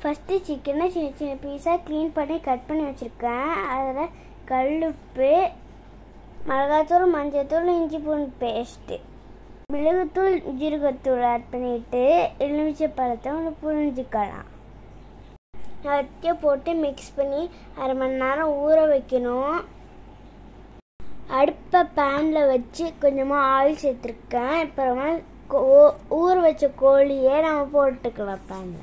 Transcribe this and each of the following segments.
first சிக்கனை சின்ன சின்ன பீஸாக க்ளீன் பண்ணி கட் பண்ணி வச்சுருக்கேன் அதில் கல்லுப்பு மிளகாத்தூள் மஞ்சத்தூள் இஞ்சி பூண்டு பேஸ்ட்டு மிளகுத்தூள் ஜீரகத்தூள் ஆட் பண்ணிவிட்டு எலுமிச்சை பழத்தை ஒன்று புரிஞ்சுக்கலாம் எல்லாத்தையும் போட்டு மிக்ஸ் பண்ணி அரை மணி நேரம் ஊற வைக்கணும் அடுப்பை பேனில் வச்சு கொஞ்சமாக ஆயில் சேர்த்துருக்கேன் அப்புறமா கோ- ஊற வச்ச கோழியை நம்ம போட்டுக்கலாம் பேனில்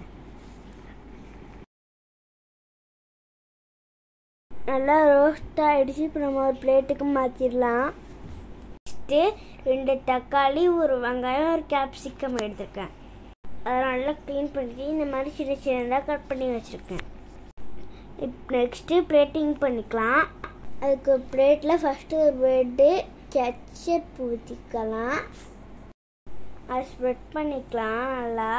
நல்லா ரோஸ்ட் ஆகிடுச்சு இப்போ நம்ம ஒரு பிளேட்டுக்கு மாற்றிடலாம் ஃபஸ்ட்டு ரெண்டு தக்காளி ஒரு வெங்காயம் ஒரு கேப்சிகம் எடுத்திருக்கேன் அதை நல்லா க்ளீன் பண்ணிட்டு இந்த மாதிரி சின்ன சின்னதாக கட் பண்ணி வச்சுருக்கேன் இப்போ நெக்ஸ்ட்டு பிளேட்டிங் பண்ணிக்கலாம் அதுக்கு ஒரு பிளேட்டில் ஃபஸ்ட்டு ஒரு பிரெட்டு கெச்சப் ஊற்றிக்கலாம் அதை ஸ்ப்ரெட் பண்ணிக்கலாம் நல்லா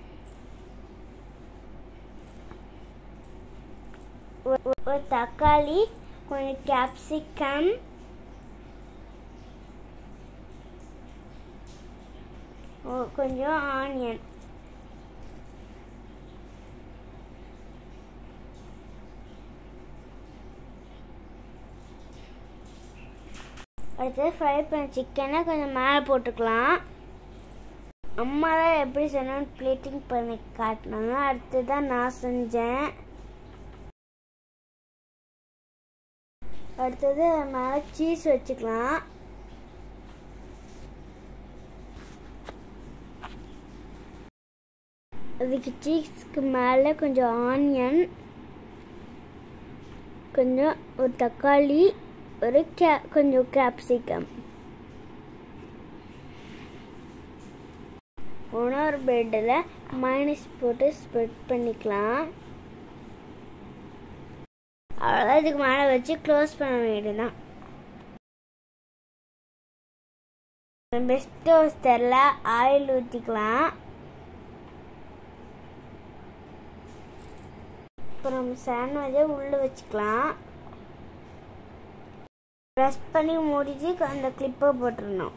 ஒரு- ஒரு- ஒரு தக்காளி கொஞ்சம் கேப்சிகம் கொஞ்சம் ஆனியன் அடுத்தது ஃப்ரை பண்ண சிக்கனை கொஞ்சம் மேலே போட்டுக்கலாம் அம்மா தான் எப்படி சொன்னாலும் பிளேட்டிங் பண்ணி காட்டினாங்க அடுத்து தான் நான் செஞ்சேன் அடுத்தது அது மேலே சீஸ் வச்சுக்கலாம் அதுக்கு சீஸ்க்கு மேலே கொஞ்சம் ஆனியன் கொஞ்சம் ஒரு தக்காளி ஒரு கே கொஞ்சம் கேப்சிகம் இன்னொரு பிரெட்டில் மைனஸ் போட்டு ஸ்ப்ரெட் பண்ணிக்கலாம் அவ்வளோதான் இதுக்கு மேலே வச்சு க்ளோஸ் பண்ண வேண்டியதுதான் பெஸ்ட் டோஸ்டரில் ஆயில் ஊற்றிக்கலாம் அப்புறம் சாண்ட்விச்சை உள்ளே வச்சுக்கலாம் ப்ரெஸ் பண்ணி மூடிட்டு அந்த கிளிப்பை போட்டுருணும்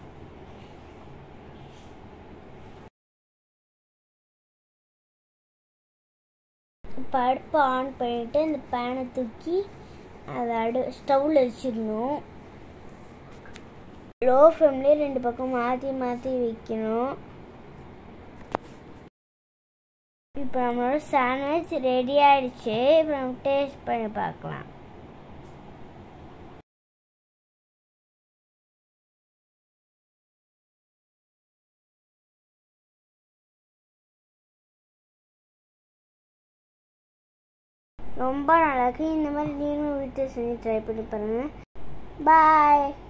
இப்போ அடுப்பை ஆன் பண்ணிவிட்டு இந்த பேனை தூக்கி அதை அடு ஸ்டவ்வில் வச்சிடணும் லோ ஃப்ளேம்லேயே ரெண்டு பக்கம் மாற்றி மாற்றி வைக்கணும் இப்போ நம்மளோட சாண்ட்விச் ரெடி ஆயிடுச்சு இப்போ நம்ம டேஸ்ட் பண்ணி பார்க்கலாம் ரொம்ப நல்லா இருக்கு இந்த மாதிரி நீங்களும் வீட்டில் செஞ்சு ட்ரை பண்ணி பாருங்கள் பாய்